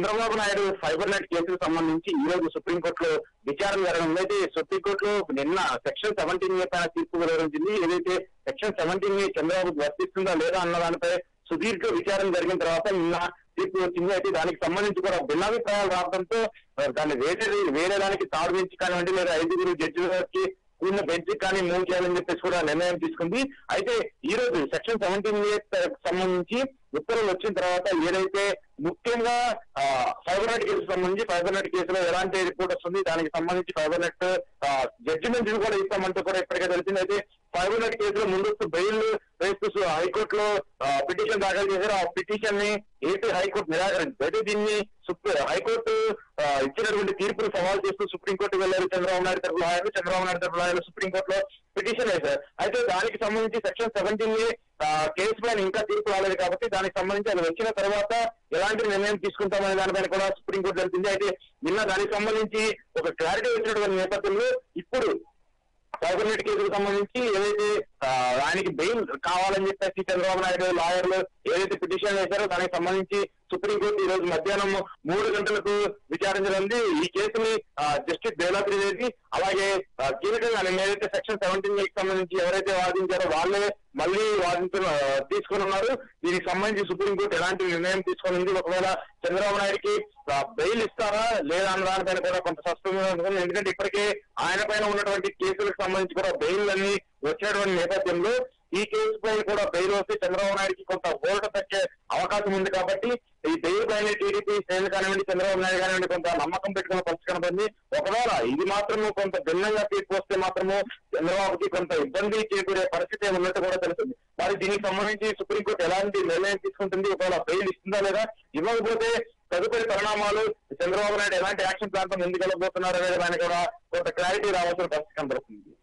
Chandrababu Naidu fibre net కేసుకు సంబంధించి ఈ రోజు సుప్రీంకోర్టులో విచారణ జరగడం అయితే సుప్రీంకోర్టులో నిన్న సెక్షన్ సెవెంటీన్ ఏ పైన తీర్పు వెలువరించింది ఏదైతే సెక్షన్ సెవెంటీన్ ఏ చంద్రబాబు వర్తిస్తుందా లేదా అన్న దానిపై సుదీర్ఘ విచారణ జరిగిన తర్వాత నిన్న తీర్పు వచ్చింది అయితే దానికి సంబంధించి కూడా భిన్నాభిప్రాయాలు రావడంతో ఆ, దాన్ని వేరే వేరే దానికి తాడు పెంచి కానివ్వండి లేదా ఐదుగురు జడ్జిలకి ఉన్న బెంచ్ కానీ మూవ్ చేయాలని చెప్పేసి కూడా నిర్ణయం తీసుకుంది అయితే ఈ రోజు సెక్షన్ సెవెంటీన్ సంబంధించి ఉత్తర్వులు వచ్చిన తర్వాత ఏదైతే ముఖ్యంగా ఆ, ఫైబర్ నెట్ కేసు సంబంధించి ఫైబర్ నెట్ కేసులో ఎలాంటి రిపోర్ట్ వస్తుంది దానికి సంబంధించి ఫైబర్ నెట్ జడ్జిమెంట్ కూడా ఇస్తామంటూ కూడా ఇప్పటికే తెలిసింది అయితే ఫైబర్ నెట్ కేసులో ముందస్తు బెయిల్ వేస్తూ హైకోర్టులో పిటిషన్ దాఖలు చేశారు ఆ పిటిషన్ ని ఏపీ హైకోర్టు నిరాకరించింది అయితే దీన్ని సుప్రీం హైకోర్టు ఆ, ఇచ్చినటువంటి తీర్పును సవాల్ చేస్తూ సుప్రీంకోర్టు వెళ్లారు చంద్రబాబు నాయుడు తరపు లాయర్లు చంద్రబాబు నాయుడు తరపు లాయర్లు సుప్రీంకోర్టులో పిటిషన్ వేశారు అయితే దానికి సంబంధించి సెక్షన్ సెవెంటీన్ కేసు పైన ఇంకా తీర్పు రాలేదు కాబట్టి దానికి సంబంధించి అది వచ్చిన తర్వాత ఎలాంటి నిర్ణయం తీసుకుంటామనే దానిపైన కూడా సుప్రీంకోర్టు తెలిసింది అయితే నిన్న దానికి సంబంధించి ఒక క్లారిటీ వచ్చినటువంటి నేపథ్యంలో ఇప్పుడు ఫైబర్ నెట్ కేసుకు సంబంధించి ఏదైతే ఆ, ఆయనకి బెయిల్ కావాలని చెప్పేసి చంద్రబాబు నాయుడు లాయర్లు ఏదైతే పిటిషన్ వేశారో దానికి సంబంధించి సుప్రీంకోర్టు ఈ రోజు మధ్యాహ్నం మూడు గంటలకు విచారించనుంది ఈ కేసుని ఆ, జస్టిస్ బేలా త్రివేది అలాగే ఆ, కీలకంగా నిన్న ఏదైతే సెక్షన్ సెవెంటీన్ కి సంబంధించి ఎవరైతే వాదించారో వాళ్ళే మళ్ళీ వాదించ తీసుకుని ఉన్నారు దీనికి సంబంధించి సుప్రీంకోర్టు ఎలాంటి నిర్ణయం తీసుకొని ఉంది ఒకవేళ చంద్రబాబు నాయుడుకి ఆ, బెయిల్ ఇస్తారా లేదా అన్న దానిపైన కూడా కొంత స్పష్టంగా ఉంటుంది ఎందుకంటే ఇప్పటికే ఆయన పైన ఉన్నటువంటి కేసులకు సంబంధించి కూడా బెయిల్ అన్ని వచ్చినటువంటి నేపథ్యంలో ఈ కేసు పైన కూడా బెయిల్ వస్తే చంద్రబాబు నాయుడుకి కొంత ఓటు తగ్గే అవకాశం ఉంది కాబట్టి ఈ బెయిల్ పైన టీడీపీ శ్రేణులు కానివ్వండి చంద్రబాబు నాయుడు కానివ్వండి కొంత నమ్మకం పెట్టుకున్న పరిస్థితి కనబడింది ఒకవేళ ఇది మాత్రము కొంత భిన్నంగా తీర్పు వస్తే మాత్రము చంద్రబాబుకి కొంత ఇబ్బంది చేకూరే పరిస్థితి ఉన్నట్టు కూడా తెలుస్తుంది మరి దీనికి సంబంధించి సుప్రీంకోర్టు ఎలాంటి నిర్ణయం తీసుకుంటుంది ఒకవేళ బెయిల్ ఇస్తుందా లేదా ఇవ్వకపోతే తదుపరి పరిణామాలు చంద్రబాబు నాయుడు ఎలాంటి యాక్షన్ ప్లాన్ తో ముందుకెళ్ళబోతున్నారు అనే దానికి కూడా కొంత క్లారిటీ రావాల్సిన పరిస్థితి కనబడుతుంది